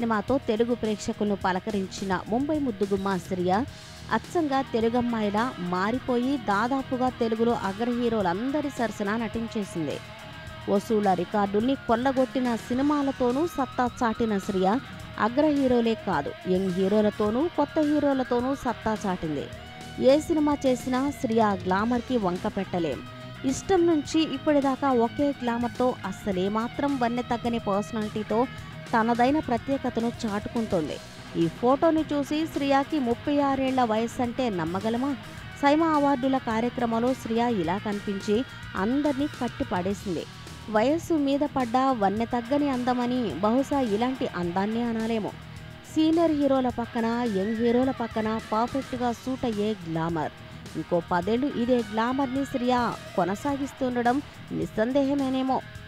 సినిమాతో తెలుగు ప్రేక్షకులను పలకరించిన ముంబై ముద్దుగుమ్మ శ్రియ అచ్చంగా తెలుగమ్మాయిలా మారిపోయి దాదాపుగా తెలుగులో అగ్ర హీరోలందరి సరసన నటించేసింది వసూళ్ల రికార్డుల్ని కొల్లగొట్టిన సినిమాలతోనూ సత్తా చాటిన శ్రియ అగ్ర హీరోలే కాదు యంగ్ హీరోలతోనూ కొత్త హీరోలతోనూ సత్తా చాటింది ఏ సినిమా చేసినా శ్రియ గ్లామర్కి వంక పెట్టలేం ఇష్టం నుంచి ఇప్పటిదాకా ఒకే గ్లామర్తో అస్సలేమాత్రం వన్నె తగ్గని పర్సనాలిటీతో తనదైన ప్రత్యేకతను చాటుకుంటోంది ఈ ఫోటోని చూసి శ్రియాకి ముప్పై ఆరేళ్ల వయస్సు అంటే నమ్మగలమా సైమా అవార్డుల కార్యక్రమంలో శ్రియ ఇలా కనిపించి అందరినీ కట్టి పడేసింది వయస్సు మీద పడ్డ వన్నె తగ్గని అందమని బహుశా ఇలాంటి అందాన్నే అనాలేమో సీనియర్ హీరోల పక్కన యంగ్ హీరోల పక్కన పర్ఫెక్ట్గా సూట్ అయ్యే గ్లామర్ ఇంకో పదేళ్ళు ఇదే గ్లామర్ని శ్రియ కొనసాగిస్తుండడం నిస్సందేహమేనేమో